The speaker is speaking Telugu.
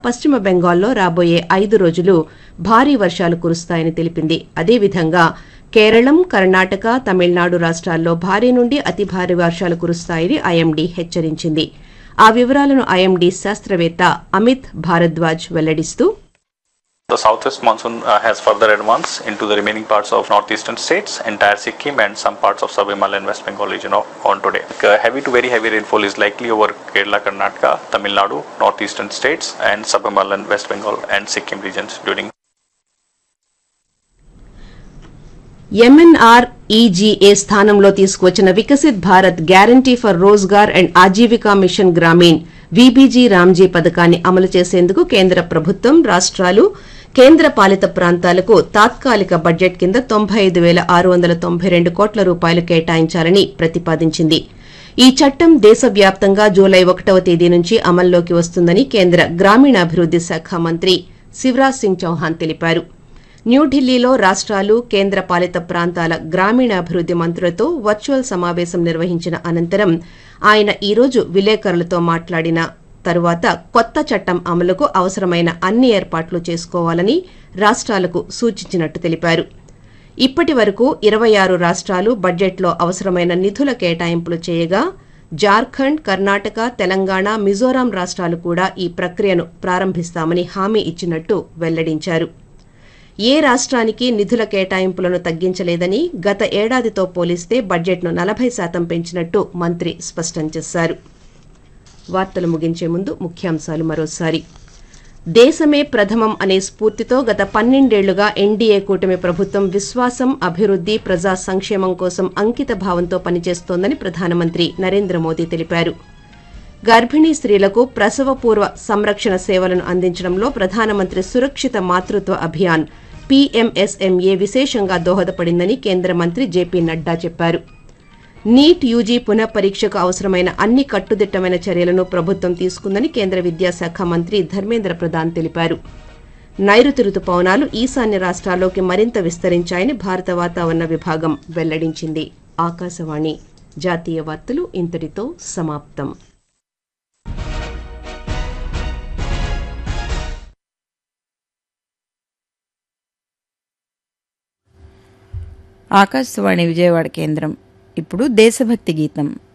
పశ్చిమ బెంగాల్లో రాబోయే ఐదు రోజులు భారీ వర్షాలు కురుస్తాయని తెలిపింది అదేవిధంగా కేరళం కర్ణాటక తమిళనాడు రాష్ట్రాల్లో భారీ నుండి అతి భారీ వర్షాలు కురుస్తాయని ఐఎండీ హెచ్చరించింది ఆ వివరాలను ఐఎండీ శాస్త్రవేత్త అమిత్ భారద్వాజ్ వెల్లడిస్తూ The southwest monsoon uh, has further advanced into the remaining parts of northeastern states, entire Sikkim, and some parts of sub-Himalayan and West Bengal region of, on today. Uh, heavy to very heavy rainfall is likely over Kerala, Karnataka, Tamil Nadu, northeastern states, and sub-Himalayan, West Bengal, and Sikkim regions during MNREGA స్థానంలో తీసుకువచ్చిన Viksit Bharat guarantee for Rozgar and Ajeevika mission Grameen VBG Ramji పథకాన్ని అమలు చేసేందుకు కేంద్ర ప్రభుత్వం రాష్ట్రాలు కేంద్ర పాలిత ప్రాంతాలకు తాత్కాలిక బడ్జెట్ కింద తొంభై ఐదు వేల ఆరు వందల తొంభై రెండు కోట్ల రూపాయలు కేటాయించాలని ప్రతిపాదించింది ఈ చట్టం దేశవ్యాప్తంగా జూలై ఒకటవ తేదీ నుంచి అమల్లోకి వస్తుందని కేంద్ర గ్రామీణాభివృద్ది శాఖ మంత్రి శివరాజ్ సింగ్ చౌహాన్ తెలిపారు న్యూఢిల్లీలో రాష్ట్రాలు కేంద్ర పాలిత ప్రాంతాల గ్రామీణాభివృద్ది మంత్రులతో వర్చువల్ సమావేశం నిర్వహించిన అనంతరం ఆయన ఈ రోజు విలేకరులతో మాట్లాడిన తరువాత కొత్త చట్టం అమలుకు అవసరమైన అన్ని ఏర్పాట్లు చేసుకోవాలని రాష్ట్రాలకు సూచించినట్టు తెలిపారు ఇప్పటి వరకు ఇరవై ఆరు రాష్ట్రాలు బడ్జెట్లో అవసరమైన నిధుల కేటాయింపులు చేయగా జార్ఖండ్ కర్ణాటక తెలంగాణ మిజోరాం రాష్ట్రాలు కూడా ఈ ప్రక్రియను ప్రారంభిస్తామని హామీ ఇచ్చినట్టు వెల్లడించారు ఏ రాష్ట్రానికి నిధుల కేటాయింపులను తగ్గించలేదని గత ఏడాదితో పోలిస్తే బడ్జెట్ను నలభై శాతం పెంచినట్టు మంత్రి స్పష్టం చేశారు వార్తలు ముగించే ముందు ముఖ్యాంశాలు మరోసారి దేశమే ప్రథమం అనే స్ఫూర్తితో గత పన్నెండేళ్లుగా ఎన్డీఏ కూటమి ప్రభుత్వం విశ్వాసం అభివృద్ది ప్రజా సంక్షేమం కోసం అంకిత భావంతో పనిచేస్తోందని ప్రధానమంత్రి నరేంద్ర మోదీ తెలిపారు గర్భిణీ స్త్రీలకు ప్రసవపూర్వ సంరక్షణ సేవలను అందించడంలో ప్రధానమంత్రి సురక్షిత మాతృత్వ అభియాన్ పీఎంఎస్ఎంఏ విశేషంగా దోహదపడిందని కేంద్ర మంత్రి జేపీ నడ్డా చెప్పారు నీట్ యూజీ పునఃపరీక్షకు అవసరమైన అన్ని కట్టుదిట్టమైన చర్యలను ప్రభుత్వం తీసుకుందని కేంద్ర విద్యాశాఖ మంత్రి ధర్మేంద్ర ప్రధాన్ తెలిపారు నైరుతి రుతుపవనాలు ఈశాన్య రాష్ట్రాల్లోకి మరింత విస్తరించాయని భారత వాతావరణ విభాగం వెల్లడించింది ఆకాశవాణి జాతీయ వార్తలు ఇంతటితో సమాప్తం ఆకాశవాణి విజయవాడ కేంద్రం ఇప్పుడు దేశభక్తి గీతం